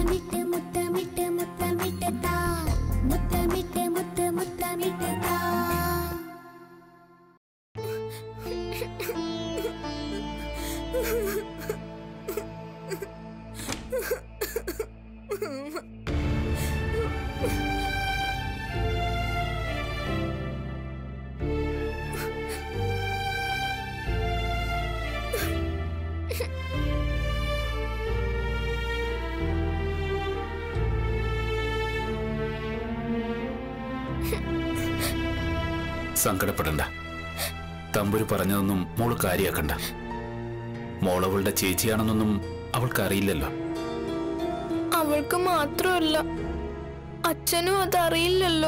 മുത്തമിട്ട് മുത്തമിട്ട് മുത്തമിട്ട് താ മുത്തമിട്ട് മുത്ത് മുത്തമിട്ട് താ സങ്കടപ്പെടണ്ട തമ്പുരു പറഞ്ഞതൊന്നും മോള് കാര്യാക്കണ്ട മോളവളുടെ ചേച്ചിയാണെന്നൊന്നും അവൾക്കറിയില്ലല്ലോ അവൾക്ക് മാത്രമല്ല അച്ഛനും അതറിയില്ലല്ലോ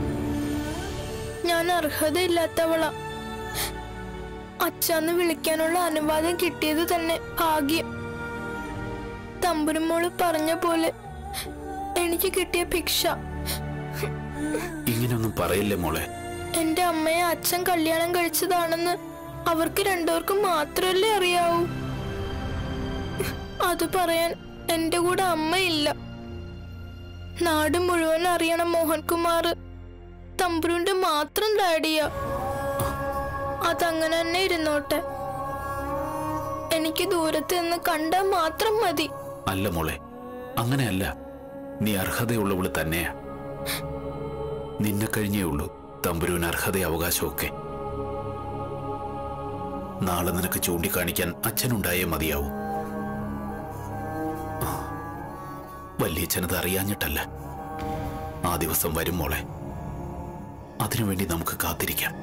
ഞാൻ അർഹതയില്ലാത്തവളാ അച്ഛന്ന് വിളിക്കാനുള്ള അനുവാദം കിട്ടിയത് തന്നെ ഭാഗ്യം തമ്പുരുമോള് പറഞ്ഞ പോലെ എനിക്ക് കിട്ടിയ ഭിക്ഷ ഇങ്ങനെയൊന്നും പറയില്ലേ മോളെ എന്റെ അമ്മയെ അച്ഛൻ കല്യാണം കഴിച്ചതാണെന്ന് അവർക്ക് രണ്ടുപേർക്കും മാത്രമല്ലേ അറിയാവൂ അത് പറയാൻ എന്റെ കൂടെ അമ്മയില്ല നാട് മുഴുവൻ അറിയണം മോഹൻകുമാർ തമ്പുരുന്റെ മാത്രം ഡാഡിയാ അതങ്ങനെ തന്നെ ഇരുന്നോട്ടെ എനിക്ക് ദൂരത്ത് നിന്ന് കണ്ടാൽ മാത്രം മതി അല്ല മോളെ അങ്ങനെയല്ല നീ അർഹതയുള്ളവള് തന്നെയാ നിന്നെ കഴിഞ്ഞേ ഉള്ളൂ തമ്പുരുവിന് അർഹത അവകാശമൊക്കെ നാളെ നിനക്ക് ചൂണ്ടിക്കാണിക്കാൻ അച്ഛനുണ്ടായേ മതിയാവൂ ആ, വല്യച്ഛനത് അറിയാഞ്ഞിട്ടല്ല ആ ദിവസം വരും മോളെ അതിനുവേണ്ടി നമുക്ക് കാത്തിരിക്കാം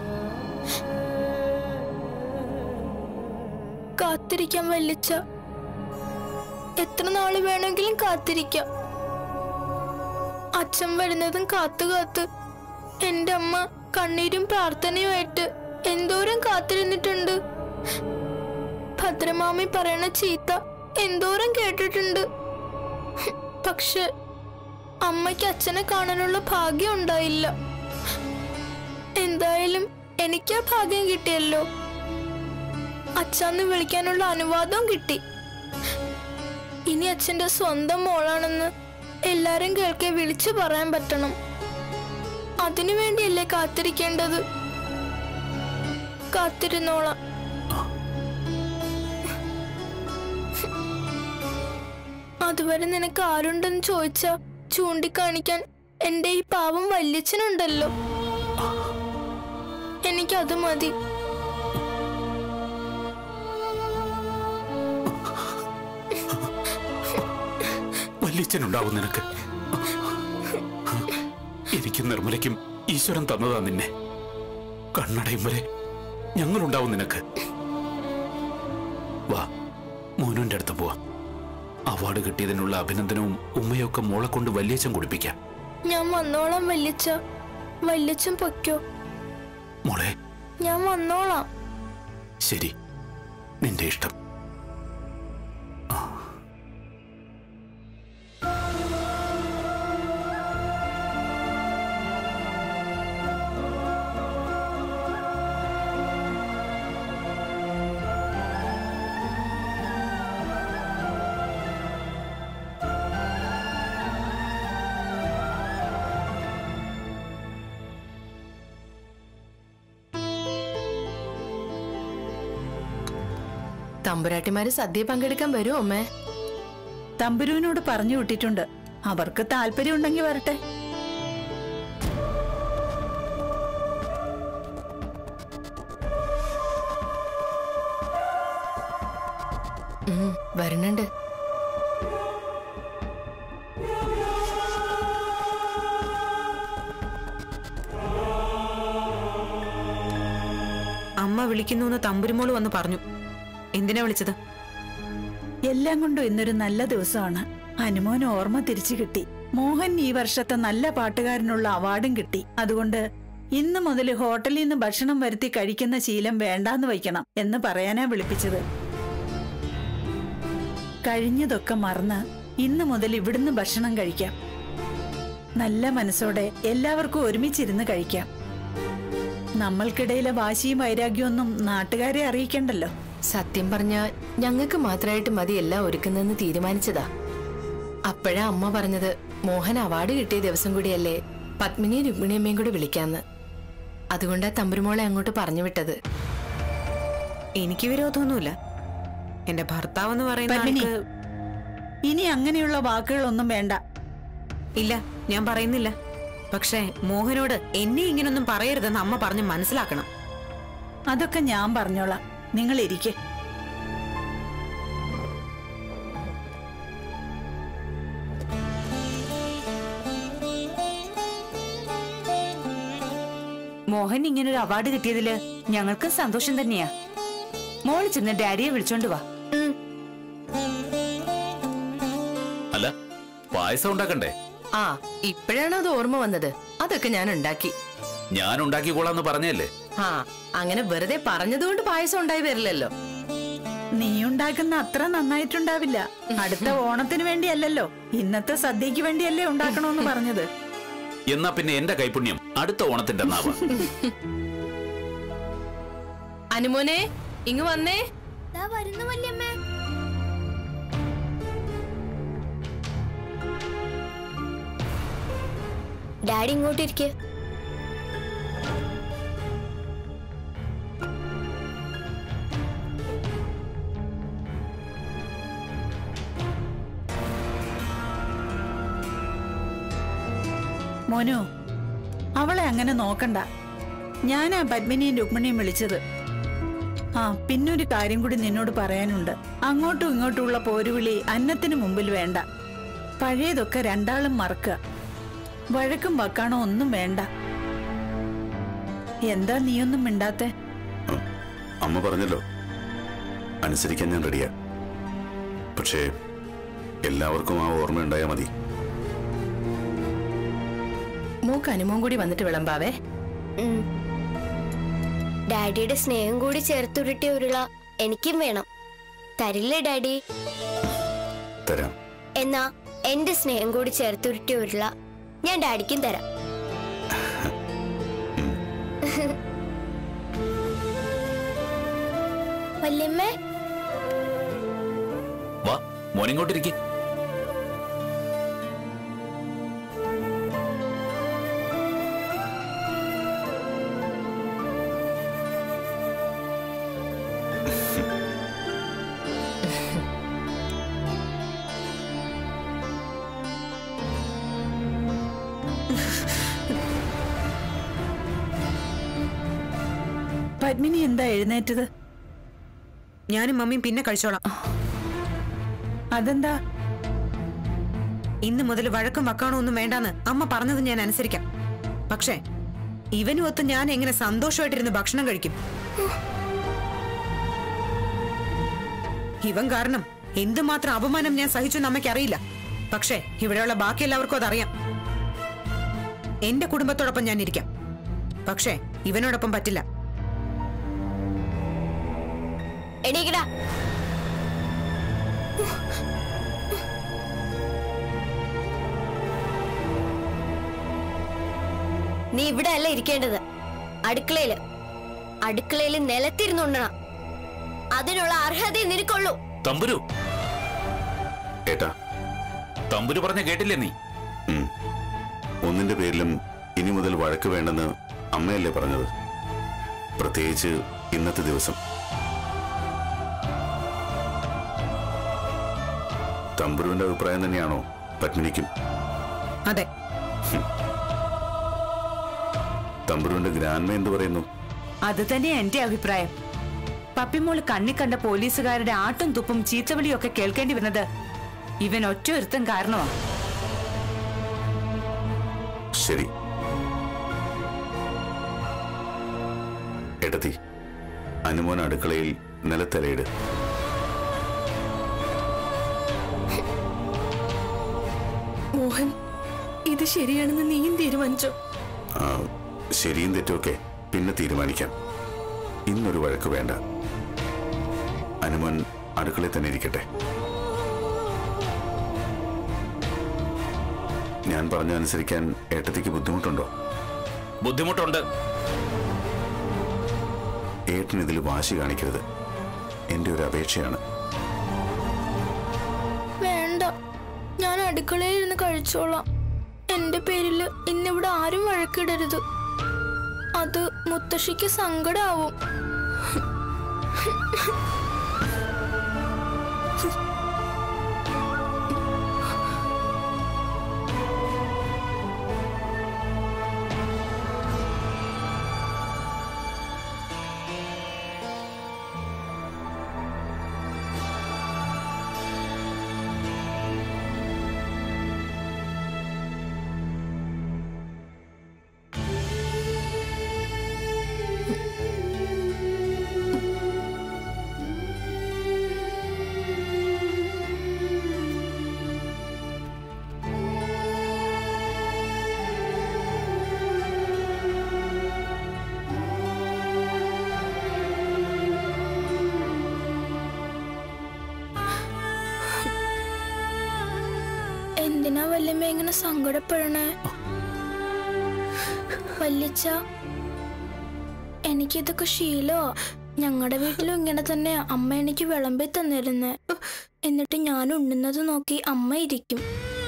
കാത്തിരിക്കാൻ വല്ലിച്ച എത്ര നാള് വേണമെങ്കിലും കാത്തിരിക്കാം അച്ഛൻ വരുന്നതും കാത്തു കാത്ത് എന്റെ അമ്മ കണ്ണീരും പ്രാർത്ഥനയുമായിട്ട് എന്തോരം കാത്തിരുന്നിട്ടുണ്ട് ഭദ്രമാമി പറയണ ചീത്ത എന്തോരം കേട്ടിട്ടുണ്ട് പക്ഷെ അമ്മയ്ക്ക് അച്ഛനെ കാണാനുള്ള ഭാഗ്യം ഉണ്ടായില്ല എന്തായാലും എനിക്ക് ആ ഭാഗ്യം കിട്ടിയല്ലോ അച്ഛന്ന് വിളിക്കാനുള്ള അനുവാദവും കിട്ടി ഇനി അച്ഛന്റെ സ്വന്തം മോളാണെന്ന് എല്ലാരും കേൾക്കെ വിളിച്ചു പറയാൻ പറ്റണം അതിനു വേണ്ടിയല്ലേ കാത്തിരിക്കേണ്ടത് കാത്തിരുന്നോളാം അതുവരെ നിനക്ക് ആരുണ്ടെന്ന് ചോദിച്ചാ ചൂണ്ടിക്കാണിക്കാൻ എന്റെ ഈ പാവം വല്യച്ഛനുണ്ടല്ലോ എനിക്കത് മതി വല്യച്ഛനുണ്ടാവും നിനക്ക് എനിക്കും നിർമ്മലയ്ക്കും ഈശ്വരൻ തന്നതാ നിന്നെ കണ്ണടയും വരെ ഞങ്ങളുണ്ടാവും നിനക്ക് വാ മോനുന്റെ അടുത്ത് പോവാം അവാർഡ് കിട്ടിയതിനുള്ള അഭിനന്ദനവും ഉമ്മയൊക്കെ മോളെ കൊണ്ട് വല്യച്ഛൻ കുടിപ്പിക്കാം ഞാൻ വന്നോളാം വല്യച്ഛ വല്യച്ഛൻ പൊയ്ക്കോ മോളെ ഞാൻ വന്നോളാം ശരി നിന്റെ ഇഷ്ടം തമ്പുരാട്ടിമാര് സദ്യ പങ്കെടുക്കാൻ വരുമോ അമ്മേ തമ്പുരുവിനോട് പറഞ്ഞു വിട്ടിട്ടുണ്ട് അവർക്ക് താല്പര്യമുണ്ടെങ്കിൽ വരട്ടെ ഉം, വരണുണ്ട് അമ്മ വിളിക്കുന്നു തമ്പുരുമോള് വന്ന് പറഞ്ഞു എന്തിനാ വിളിച്ചത് എല്ലാം കൊണ്ടും ഇന്നൊരു നല്ല ദിവസമാണ് ഹനുമോന് ഓർമ്മ തിരിച്ചു കിട്ടി മോഹൻ ഈ വർഷത്തെ നല്ല പാട്ടുകാരനുള്ള അവാർഡും കിട്ടി അതുകൊണ്ട് ഇന്ന് മുതൽ ഹോട്ടലിൽ നിന്ന് ഭക്ഷണം വരുത്തി കഴിക്കുന്ന ശീലം വേണ്ടാന്ന് വയ്ക്കണം എന്ന് പറയാനാ വിളിപ്പിച്ചത് കഴിഞ്ഞതൊക്കെ മറന്ന് ഇന്ന് മുതൽ ഇവിടുന്ന് ഭക്ഷണം കഴിക്കാം നല്ല മനസ്സോടെ എല്ലാവർക്കും ഒരുമിച്ചിരുന്ന് കഴിക്കാം നമ്മൾക്കിടയിലെ വാശിയും വൈരാഗ്യമൊന്നും നാട്ടുകാരെ അറിയിക്കണ്ടല്ലോ സത്യം പറഞ്ഞ ഞങ്ങൾക്ക് മാത്രമായിട്ട് മതി എല്ലാം ഒരുക്കുന്നെന്ന് തീരുമാനിച്ചതാ അപ്പോഴാ അമ്മ പറഞ്ഞത് മോഹൻ അവാർഡ് കിട്ടിയ ദിവസം കൂടിയല്ലേ പത്മിനിയും രുക്മിണിയമ്മയും കൂടി വിളിക്കാന്ന് അതുകൊണ്ടാ തമ്പുരുമോളെ അങ്ങോട്ട് പറഞ്ഞു വിട്ടത് എനിക്ക് വിരോധമൊന്നുമില്ല എന്റെ ഭർത്താവ് എന്ന് പറയുന്ന പത്മിനി. ആൾക്ക് ഇനി അങ്ങനെയുള്ള വാക്കുകളൊന്നും വേണ്ട ഇല്ല ഞാൻ പറയുന്നില്ല പക്ഷേ മോഹനോട് എന്നെ ഇങ്ങനൊന്നും പറയരുതെന്ന് അമ്മ പറഞ്ഞ് മനസ്സിലാക്കണം അതൊക്കെ ഞാൻ പറഞ്ഞോളാം നിങ്ങൾ ഇരിക്കെ മോഹൻ ഇങ്ങനൊരു അവാർഡ് കിട്ടിയതില് ഞങ്ങൾക്കും സന്തോഷം തന്നെയാ മോള് ചെന്ന് ഡാഡിയെ വിളിച്ചോണ്ട് വാ അല്ല പായസം ഉണ്ടാക്കണ്ടേ ആ ഇപ്പോഴാണ് അത് ഓർമ്മ വന്നത് അതൊക്കെ ഞാൻ ഉണ്ടാക്കി ഞാൻ ഉണ്ടാക്കിക്കോളാന്ന് പറഞ്ഞല്ലേ ആ അങ്ങനെ വെറുതെ പറഞ്ഞതുകൊണ്ട് പായസം ഉണ്ടായി വരില്ലല്ലോ നീ ഉണ്ടാക്കുന്ന അത്ര നന്നായിട്ടുണ്ടാവില്ല അടുത്ത ഓണത്തിന് വേണ്ടിയല്ലല്ലോ ഇന്നത്തെ സദ്യക്ക് വേണ്ടിയല്ലേ ഉണ്ടാക്കണോന്ന് പറഞ്ഞത് എന്നാ പിന്നെ എന്റെ കൈപുണ്യം അടുത്ത ഓണത്തിന്റെ നാവ അനുമോനെ ഇങ്ങ് വന്നേ ദാ വരുന്നു വല്യമ്മേ ഡാഡി ഇങ്ങോട്ടിരിക്കെ മോനു അവളെ അങ്ങനെ നോക്കണ്ട ഞാനാ പത്മിനിയും രുക്മിണിയും വിളിച്ചത് ആ പിന്നൊരു കാര്യം കൂടി നിന്നോട് പറയാനുണ്ട് അങ്ങോട്ടും ഇങ്ങോട്ടുമുള്ള പോരുവിളി അന്നത്തിന് മുമ്പിൽ വേണ്ട പഴയതൊക്കെ രണ്ടാളും മറക്കുക വഴക്കും വക്കാണോ ഒന്നും വേണ്ട എന്താ നീയൊന്നും മിണ്ടാത്തെ അമ്മ പറഞ്ഞല്ലോ അനുസരിക്കാൻ ഞാൻ റെഡിയാ പക്ഷേ എല്ലാവർക്കും ആ ഓർമ്മ ഉണ്ടായാൽ മതി മോക്ക് അനുമോൻ കൂടി വന്നിട്ട് വിളമ്പാവേ ഉം. ഡാഡിയുടെ സ്നേഹം കൂടി ചേർത്തുരുട്ടിയ ഉരുള എനിക്കും വേണം തരില്ലേ ഡാഡി തരാം എന്നാ എന്റെ സ്നേഹം കൂടി ചേർത്തുരുട്ടിയ ഉരുള ഞാൻ ഡാഡിക്കും തരാം വല്യമ്മേ വാ മോനിങ്ങോട്ടിരിക്കെ പത്മിനി എന്താ എഴുന്നേറ്റത് ഞാനും മമ്മിയും പിന്നെ കഴിച്ചോളാം അതെന്താ ഇന്ന് മുതൽ വഴക്കും വക്കാണോ ഒന്നും വേണ്ടാന്ന് അമ്മ പറഞ്ഞത് ഞാൻ അനുസരിക്കാം പക്ഷേ ഇവനും ഒത്ത് ഞാൻ എങ്ങനെ സന്തോഷമായിട്ടിരുന്ന് ഭക്ഷണം കഴിക്കും ഇവൻ കാരണം എന്തുമാത്രം അപമാനം ഞാൻ സഹിച്ചു അമ്മയ്ക്കറിയില്ല പക്ഷേ ഇവിടെയുള്ള ബാക്കി എല്ലാവർക്കും അതറിയാം എന്റെ കുടുംബത്തോടൊപ്പം ഞാൻ ഇരിക്കാം പക്ഷേ ഇവനോടൊപ്പം പറ്റില്ല എണീക്കടാ നീ ഇവിടെ അല്ല ഇരിക്കേണ്ടത് അടുക്കളയില് അടുക്കളയിൽ നിലത്തിരുന്നുണ്ടണം അതിനുള്ള അർഹത നിനക്കുള്ളൂ തമ്പുരു ഏട്ടാ തമ്പുരു പറഞ്ഞ കേട്ടില്ലേ നീ ഉം. ഒന്നിന്റെ പേരിലും ഇനി മുതൽ വഴക്ക് വേണ്ടെന്ന് അമ്മയല്ലേ പറഞ്ഞത് പ്രത്യേകിച്ച് ഇന്നത്തെ ദിവസം തമ്പുരുവിന്റെ അഭിപ്രായം തന്നെയാണോ പത്മിനിക്കും അതെ തമ്പുരുവിന്റെ ഗ്രാൻമ എന്ത് പറയുന്നു അത് തന്നെയാ എന്റെ അഭിപ്രായം പപ്പിമോള് കണ്ണി കണ്ട പോലീസുകാരുടെ ആട്ടും തുപ്പും ചീത്തവിളിയും ഒക്കെ കേൾക്കേണ്ടി വരുന്നത് ഇവൻ ഒറ്റ ഒരുത്തം കാരണമാ ശരി എടത്തി അനുമോൻ അടുക്കളയിൽ നിലത്തലയിട് മോഹൻ ഇത് ശരിയാണെന്ന് നീയും തീരുമാനിച്ചോ ആ, ശരിയും തെറ്റുമൊക്കെ പിന്നെ തീരുമാനിക്കാം ഇന്നൊരു വഴക്ക് വേണ്ട അനുമോൻ അടുക്കളയിൽ തന്നെ ഇരിക്കട്ടെ ഞാൻ പറഞ്ഞ അനുസരിക്കാൻ ഏട്ടത്തിക്ക് ബുദ്ധിമുട്ടുണ്ടോ ബുദ്ധിമുട്ടുണ്ട് ഏട്ടൻ ഇതിൽ വാശി കാണിക്കരുത് എന്റെ ഒരു അപേക്ഷയാണ് വേണ്ട ഞാൻ അടുക്കള ശ്രദ്ധിച്ചോളാം എന്റെ പേരില് ഇന്നിവിടെ ആരും വഴക്കിടരുത് അത് മുത്തശ്ശിക്ക് സങ്കടാവും എന്തിനാ വല്യമ്മ ഇങ്ങനെ സങ്കടപ്പെടണേ വല്യച്ച എനിക്കിതൊക്കെ ശീലോ ഞങ്ങളുടെ വീട്ടിലും ഇങ്ങനെ തന്നെ അമ്മ എനിക്ക് വിളമ്പി തന്നിരുന്നേ എന്നിട്ട് ഞാൻ ഉണ്ണുന്നത് നോക്കി അമ്മ ഇരിക്കും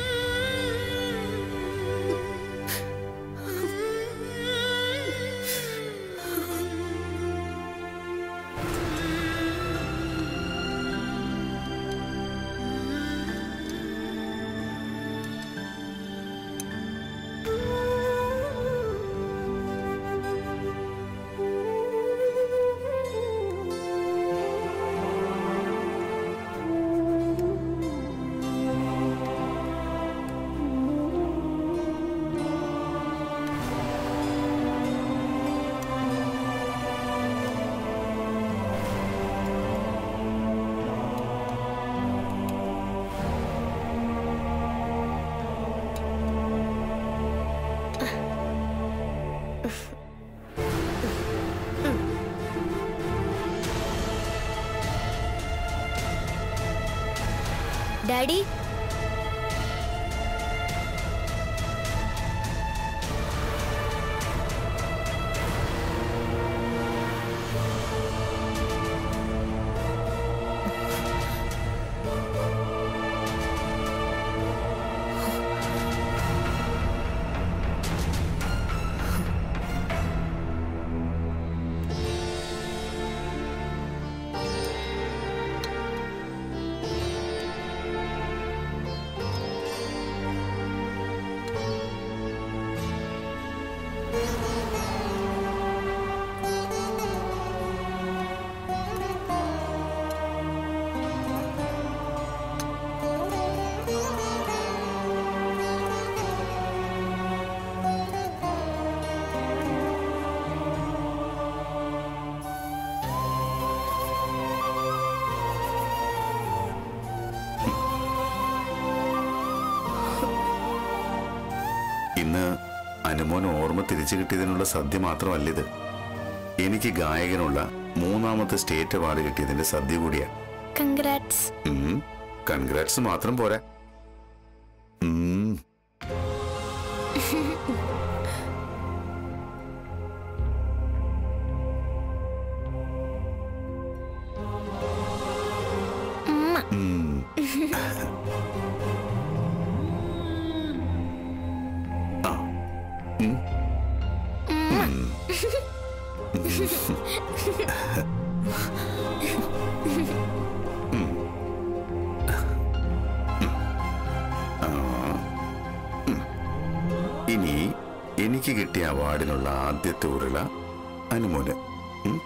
ഡാഡി ഇന്ന് അനുമോൻ ഓർമ്മ തിരിച്ചു കിട്ടിയതിനുള്ള സദ്യ മാത്രമല്ല ഇത് എനിക്ക് ഗായകനുള്ള മൂന്നാമത്തെ സ്റ്റേറ്റ് അവാർഡ് കിട്ടിയതിന്റെ സദ്യ കൂടിയാ കൺഗ്രാറ്റ്സ് കൺഗ്രാറ്റ്സ് മാത്രം പോരാ ഉം. ഉം. ആ. ഉം. ആ. ഉം. ഇനി എനിക്ക് കിട്ടിയ അവാർഡിനുള്ള ആദ്യത്തെ ഉരുള അനുമോന് ഉം.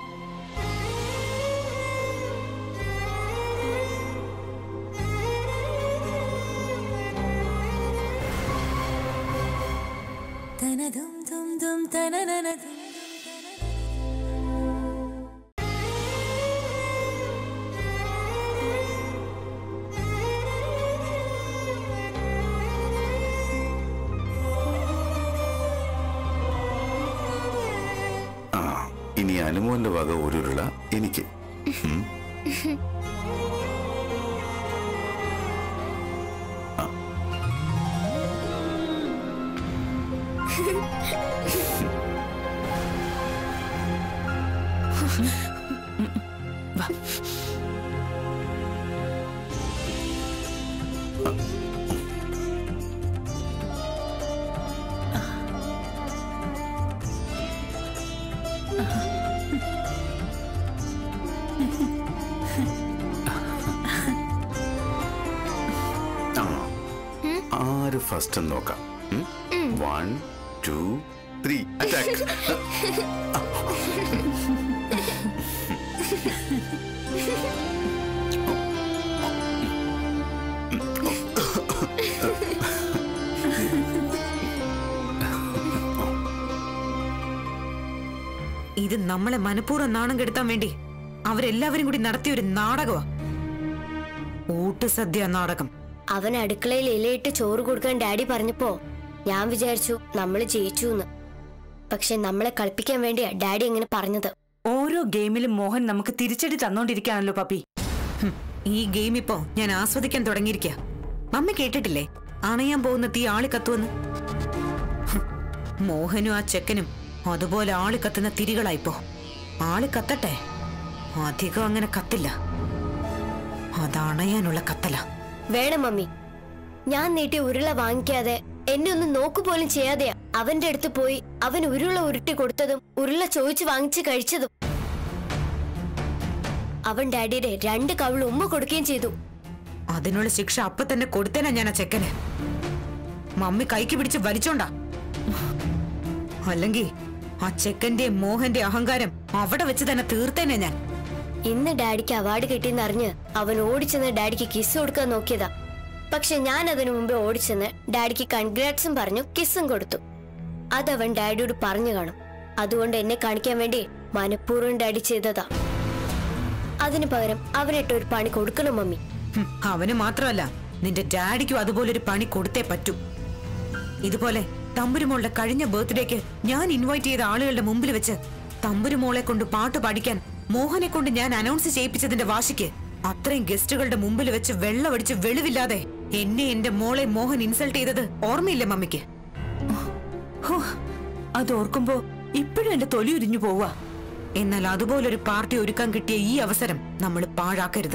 ആ ഇനി അനുമോന്റെ വക ഒരു ഉരുള എനിക്ക് ഉം. ആ. ആ ആര് ഫസ്റ്റ് നോക്കാം വൺ ടു ത്രീ അറ്റാക്ക് ഇത് നമ്മളെ മനഃപൂർവ്വം നാണം കെടുത്താൻ വേണ്ടി അവരെല്ലാവരും കൂടി നടത്തിയ ഒരു നാടകമാ ഊട്ടുസദ്യ നാടകം അവൻ അടുക്കളയിൽ ഇലയിട്ട് ചോറ് കൊടുക്കാൻ ഡാഡി പറഞ്ഞപ്പോ ഞാൻ വിചാരിച്ചു നമ്മൾ ജയിച്ചു എന്ന് പക്ഷെ നമ്മളെ കളിപ്പിക്കാൻ വേണ്ടിയാ ഡാഡി അങ്ങനെ പറഞ്ഞത് ഓരോ ഗെയിമിലും മോഹൻ നമുക്ക് തിരിച്ചടി തന്നോണ്ടിരിക്കാണല്ലോ പപ്പി ഹും, ഈ ഗെയിം ഇപ്പോ ഞാൻ ആസ്വദിക്കാൻ തുടങ്ങിയിരിക്കുക മമ്മി കേട്ടിട്ടില്ലേ അണയാൻ പോകുന്ന തീ ആളി കത്തുവെന്ന് ഹും, മോഹനും ആ ചെക്കനും അതുപോലെ ആളി കത്തുന്ന തിരികളായിപ്പോ ആളി കത്തട്ടെ അധികം അങ്ങനെ കത്തില്ല അത് അണയാനുള്ള കത്തല വേണം മമ്മി ഞാൻ നീട്ടിയ ഉരുള വാങ്ങിക്കാതെ എന്നെ ഒന്ന് നോക്കുപോലും ചെയ്യാതെയാ അവന്റെ അടുത്ത് പോയി അവൻ ഉരുള ഉരുട്ടി കൊടുത്തതും ഉരുള ചോദിച്ചു വാങ്ങിച്ച് കഴിച്ചതും അവൻ ഡാഡിയുടെ രണ്ട് കവിൾ ഉമ്മ കൊടുക്കുകയും ചെയ്തു അതിനുള്ള ശിക്ഷ അപ്പൊ തന്നെ കൊടുത്തേനാ ഞാൻ ആ ചെക്കന് മമ്മി കൈക്ക് പിടിച്ച് വലിച്ചോണ്ടാ അല്ലെങ്കിൽ ആ ചെക്കന്റെ മോഹന്റെ അഹങ്കാരം അവിടെ വെച്ച് തന്നെ തീർത്തേനെ ഞാൻ ഇന്ന് ഡാഡിക്ക് അവാർഡ് കിട്ടിയെന്നറിഞ്ഞ് അവൻ ഓടിച്ചെന്ന് ഡാഡിക്ക് കിസ് കൊടുക്കാൻ നോക്കിയതാ പക്ഷെ ഞാൻ അതിനു മുമ്പേ ഓടിച്ചെന്ന് ഡാഡിക്ക് കൺഗ്രാറ്റ്സും പറഞ്ഞു കിസ്സും കൊടുത്തു അതവൻ ഡാഡിയോട് പറഞ്ഞു കാണും അതുകൊണ്ട് എന്നെ കാണിക്കാൻ വേണ്ടി മനഃപൂർവ്വം ഡാഡി ചെയ്തതാ അതിനു പകരം അവനിട്ട് ഒരു പണി കൊടുക്കണം മമ്മി ഹും, അവന് മാത്രമല്ല നിന്റെ ഡാഡിക്കും അതുപോലൊരു പണി കൊടുത്തേ പറ്റൂ ഇതുപോലെ തമ്പുരുമോളുടെ കഴിഞ്ഞ ബർത്ത്ഡേക്ക് ഞാൻ ഇൻവൈറ്റ് ചെയ്ത ആളുകളുടെ മുമ്പിൽ വെച്ച് തമ്പുരുമോളെ കൊണ്ട് പാട്ട് പാടിക്കാൻ മോഹനെ കൊണ്ട് ഞാൻ അനൗൺസ് ചെയ്യിപ്പിച്ചതിന്റെ വാശിക്ക് അത്രയും ഗസ്റ്റുകളുടെ മുമ്പിൽ വെച്ച് വെള്ളമടിച്ച് വെളിവില്ലാതെ എന്നെ എന്റെ മോളെ മോഹൻ ഇൻസൾട്ട് ചെയ്തത് ഓർമ്മയില്ലേ മമ്മിക്ക് ഹോ, അത് ഓർക്കുമ്പോ ഇപ്പോഴും എന്റെ തൊലി ഉരിഞ്ഞു പോവാ എന്നാൽ അതുപോലൊരു പാർട്ടി ഒരുക്കാൻ കിട്ടിയ ഈ അവസരം നമ്മൾ പാഴാക്കരുത്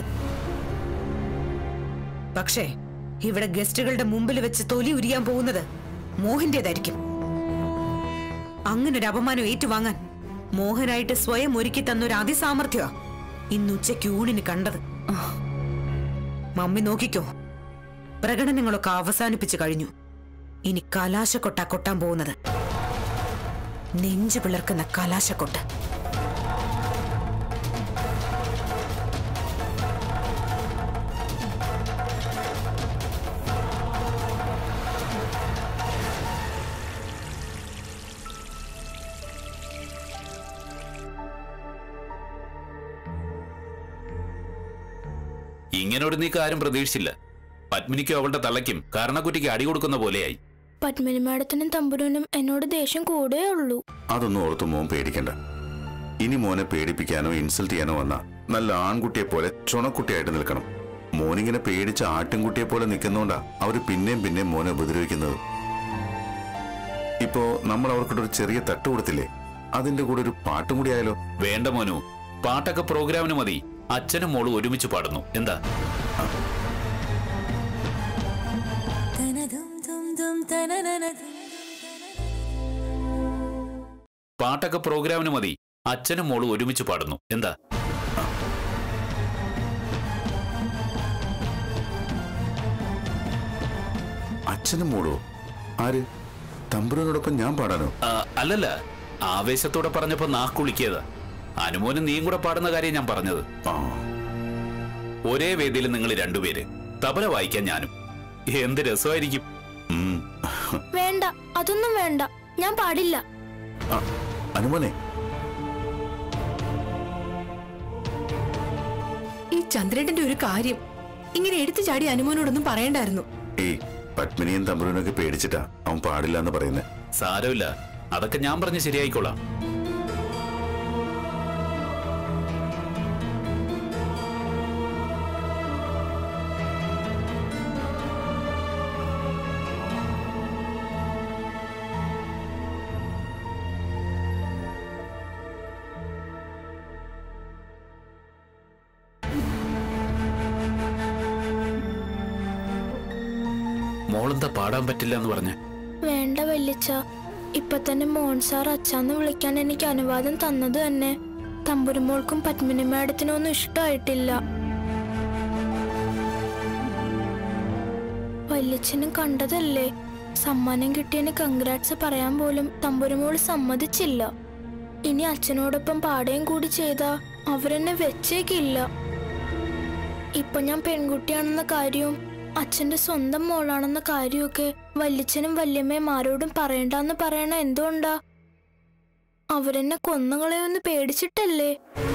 പക്ഷേ ഇവിടെ ഗസ്റ്റുകളുടെ മുമ്പിൽ വെച്ച് തൊലി ഉരിയാൻ പോകുന്നത് മോഹന്റേതായിരിക്കും അങ്ങനെ ഒരു അപമാനം ഏറ്റുവാങ്ങാൻ മോഹനായിട്ട് സ്വയം ഒരുക്കി തന്നൊരു അതിസാമർഥ്യമാ ഇന്ന് ഉച്ചയ്ക്ക് ഊണിന് കണ്ടത് മമ്മി നോക്കിക്കോ പ്രകടനങ്ങളൊക്കെ അവസാനിപ്പിച്ചു കഴിഞ്ഞു ഇനി കലാശക്കൊട്ടാ കൊട്ടാൻ പോകുന്നത് നെഞ്ചു പിളർക്കുന്ന കലാശക്കൊട്ട് ഇങ്ങനൊരു നീക്കം ആരും പ്രതീക്ഷിച്ചില്ല പത്മിനിക്കും അവളുടെ തള്ളയ്ക്കും കർണക്കുറ്റിക്ക് അടി കൊടുക്കുന്ന പോലെയായി പത്മിനി മാഡത്തിനും തമ്പുരനും എന്നോട് ദേഷ്യം കൂടെ ഉള്ളൂ അതൊന്നും ഓർത്ത് മോൻ പേടിക്കണ്ട ഇനി മോനെ പേടിപ്പിക്കാനോ ഇൻസൾട്ട് ചെയ്യാനോ വന്ന നല്ല ആൺകുട്ടിയെ പോലെ ചുണക്കുട്ടിയായിട്ട് നിൽക്കണം മോനിങ്ങനെ പേടിച്ച ആട്ടിൻകുട്ടിയെ പോലെ നിൽക്കുന്നോണ്ടാ അവര് പിന്നെയും പിന്നെയും മോനെ ഉപദ്രവിക്കുന്നത് ഇപ്പോ നമ്മൾ അവർക്കിട്ട് ഒരു ചെറിയ തട്ട് കൊടുത്തില്ലേ അതിന്റെ കൂടെ ഒരു പാട്ടും കൂടി ആയാലോ വേണ്ട മോനു പാട്ടൊക്കെ പ്രോഗ്രാമിന് മതി അച്ഛനും മോളും ഒരുമിച്ച് പാടുന്നു എന്താ പാട്ടൊക്കെ പ്രോഗ്രാമിന് മതി അച്ഛനും മോളും ഒരുമിച്ച് പാടുന്നു എന്താ അച്ഛനും മോളോ ആര് തമ്പുരനോടൊപ്പം ഞാൻ പാടാനോ ആ, അല്ലല്ല ആവേശത്തോടെ പറഞ്ഞപ്പോ നാക്കുളിക്കിയതാ അനുമോനും നീയും കൂടെ പാടുന്ന കാര്യം ഞാൻ പറഞ്ഞത് ആ ഒരേ വേദിയിൽ നിങ്ങൾ രണ്ടുപേര് തബല വായിക്കാൻ ഞാനും എന്ത് രസമായിരിക്കും ഉം. വേണ്ട അതൊന്നും വേണ്ട ഞാൻ പാടില്ല ആ, അനുമോനെ ഈ ചന്ദ്രേട്ടന്റെ ഒരു കാര്യം ഇങ്ങനെ എടുത്തു ചാടി അനുമോനോടൊന്നും പറയണ്ടായിരുന്നു ഏയ് പത്മിനിയും തമ്പുരനൊക്കെ പേടിച്ചിട്ടാ അവൻ പാടില്ല എന്ന് പറയുന്നത് സാരമില്ല അതൊക്കെ ഞാൻ പറഞ്ഞ് ശരിയായിക്കോളാം മോളെന്താ പാടാൻ പറ്റില്ല എന്ന് പറഞ്ഞ് വേണ്ട വല്യച്ച ഇപ്പൊ തന്നെ മോഹൻ സാർ അച്ഛന്ന് വിളിക്കാൻ എനിക്ക് അനുവാദം തന്നത് തന്നെ തമ്പുരുമോൾക്കും പത്മിനി മാഡത്തിനും ഒന്നും ഇഷ്ടമായിട്ടില്ല വല്യച്ഛനും കണ്ടതല്ലേ സമ്മാനം കിട്ടിയതിന് കൺഗ്രാറ്റ്സ് പറയാൻ പോലും തമ്പുരുമോൾ സമ്മതിച്ചില്ല ഇനി അച്ഛനോടൊപ്പം പാടുകയും കൂടി ചെയ്താ അവരെന്നെ വെച്ചേക്കില്ല ഇപ്പൊ ഞാൻ പെൺകുട്ടിയാണെന്ന കാര്യവും അച്ഛന്റെ സ്വന്തം മോളാണെന്ന കാര്യമൊക്കെ വല്യച്ഛനും വല്യമ്മയും ആരോടും പറയണ്ടെന്ന് പറയണ എന്തുകൊണ്ടാ അവരെന്നെ കൊന്നുകളയൊന്ന് പേടിച്ചിട്ടല്ലേ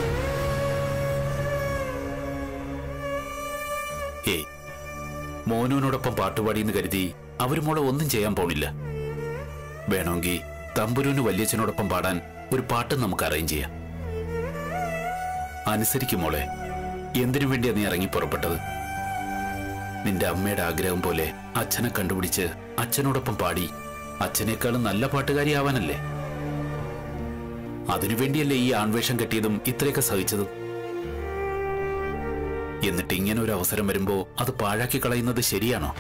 ഏയ് മോനുവിനോടൊപ്പം പാട്ടുപാടിയെന്ന് കരുതി അവര് മോളെ ഒന്നും ചെയ്യാൻ പോണില്ല വേണമെങ്കിൽ തമ്പുരുവിന് വല്യച്ഛനോടൊപ്പം പാടാൻ ഒരു പാട്ട് നമുക്ക് അറേഞ്ച് ചെയ്യാം അനുസരിക്കും മോളെ എന്തിനു വേണ്ടിയാ നീ ഇറങ്ങി പുറപ്പെട്ടത് നിന്റെ അമ്മയുടെ ആഗ്രഹം പോലെ അച്ഛനെ കണ്ടുപിടിച്ച് അച്ഛനോടൊപ്പം പാടി അച്ഛനേക്കാളും നല്ല പാട്ടുകാരിയാവാനല്ലേ അതിനുവേണ്ടിയല്ലേ ഈ ആൺവേഷം കെട്ടിയതും ഇത്രയൊക്കെ സഹിച്ചതും എന്നിട്ട് ഇങ്ങനെ ഒരു അവസരം വരുമ്പോ അത് പാഴാക്കി കളയുന്നത് ശരിയാണോ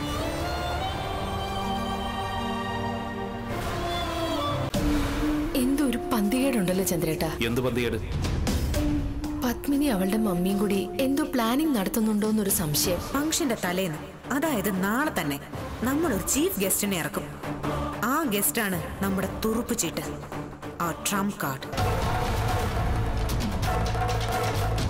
എന്തോ ഒരു പന്തികേടുണ്ടല്ലോ ചന്ദ്രേട്ടാ എന്ത് പന്തിയേട് പത്മിനി അവളുടെ മമ്മിയും കൂടി എന്തോ പ്ലാനിങ് നടത്തുന്നുണ്ടോന്നൊരു സംശയം ഫംഗ്ഷന്റെ തലേന്ന് അതായത് നാളെ തന്നെ നമ്മൾ ഒരു ചീഫ് ഗസ്റ്റിനെ ഇറക്കും ആ ഗസ്റ്റാണ് നമ്മുടെ തുറുപ്പ് ചീട്ട് ആ ട്രംപ് കാർഡ്